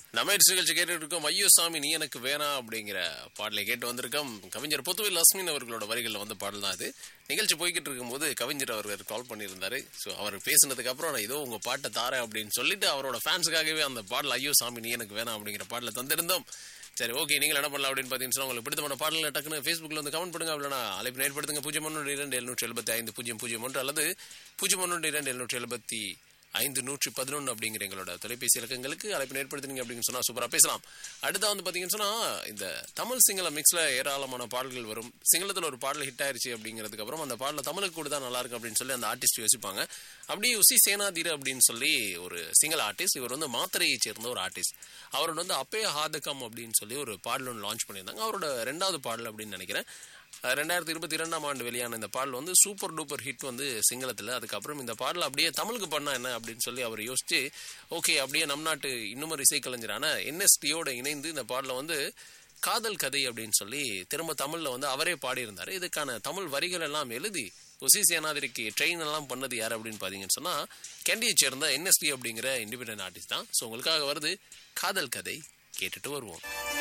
நம்ம நிகழ்ச்சி கேட்டுட்டு இருக்கோம் ஐயோ சாமி நீ எனக்கு வேணாம் அப்படிங்கிற பாடலை கேட்டு வந்திருக்கோம் கவிஞர் பொத்துவில் லஸ்மின் அவர்களோட வரிகளில் வந்த பாடல் தான் அது நிகழ்ச்சி போய்கிட்டு இருக்கும்போது கவிஞர் அவர் கால் பண்ணியிருந்தாரு ஸோ அவர் பேசினதுக்கு அப்புறம் நான் ஏதோ உங்க பாட்டை தாரேன் அப்படின்னு சொல்லிட்டு அவரோட ஃபேன்ஸுக்காகவே அந்த பாடல் ஐயோ சாமி நீ எனக்கு வேணாம் அப்படிங்கிற பாடலை தந்திருந்தோம் சரி ஓகே நீங்கள் என்ன பண்ணலாம் அப்படின்னு பார்த்தீங்கன்னா உங்களுக்கு பிடித்தமான பாடல்கள் டக்குன்னு ஃபேஸ்புக்கில் வந்து கமெண்ட் பண்ணுங்க அப்படின்னா அழைப்பு ஏற்படுத்துங்க பூஜ்ஜியம் ஒன்று இரண்டு எழுநூற்றி எழுபத்தி ஐந்து பூஜ்ஜியம் பூஜ்ஜியம் ஒன்று அல்லது பூஜ்ஜியம் ஒன்று இரண்டு எழுநூற்றி எழுபத்தி ஐந்து நூற்றி பதினொன்று அப்படிங்கிற எங்களோட தொலைபேசி இலக்கங்களுக்கு அழைப்பு ஏற்படுத்தினீங்க அப்படின்னு சொன்னா சூப்பரா பேசலாம் அடுத்தா வந்து பாத்தீங்கன்னு சொன்னா இந்த தமிழ் சிங்கள மிக்ஸ்ல ஏராளமான பாடல்கள் வரும் சிங்களத்துல ஒரு பாடல் ஹிட் ஆயிருச்சு அப்படிங்கிறதுக்கு அப்புறம் அந்த பாடல தமிழுக்கு கூட தான் நல்லா இருக்கு அப்படின்னு சொல்லி அந்த ஆர்டிஸ்ட் யோசிப்பாங்க அப்படியே உசி சேனாதீர அப்படின்னு சொல்லி ஒரு சிங்கள ஆர்டிஸ்ட் இவர் வந்து மாத்திரையை சேர்ந்த ஒரு ஆர்டிஸ்ட் அவரோட வந்து அப்பே ஹாதகம் அப்படின்னு சொல்லி ஒரு பாடல் ஒன்று லான்ச் பண்ணியிருந்தாங்க அவரோட ரெண்டாவது பாடல் அப்படின்னு நினைக்கிறேன் அஹ் ரெண்டாயிரத்தி இருபத்தி இரண்டாம் ஆண்டு வெளியான இந்த பாடல் வந்து சூப்பர் டூப்பர் ஹிட் வந்து சிங்களத்தில் அதுக்கப்புறம் இந்த பாடல் அப்படியே தமிழுக்கு பண்ணா என்ன அப்படின்னு சொல்லி அவர் யோசிச்சு ஓகே அப்படியே நம் நாட்டு இன்னும் இசைக்கலைஞரான என்எஸ்டியோட இணைந்து இந்த பாடலை வந்து காதல் கதை அப்படின்னு சொல்லி திரும்ப தமிழ்ல வந்து அவரே பாடியிருந்தாரு இதுக்கான தமிழ் வரிகள் எல்லாம் எழுதி உசி சேனாதிரிக்கு ட்ரெயின் எல்லாம் பண்ணது யார் அப்படின்னு பார்த்தீங்கன்னு சொன்னா கேண்டியை சேர்ந்த என்எஸ்டி அப்படிங்கிற இண்டிபெண்டன்ட் ஆர்டிஸ்ட் தான் ஸோ உங்களுக்காக வருது காதல் கதை கேட்டுட்டு வருவோம்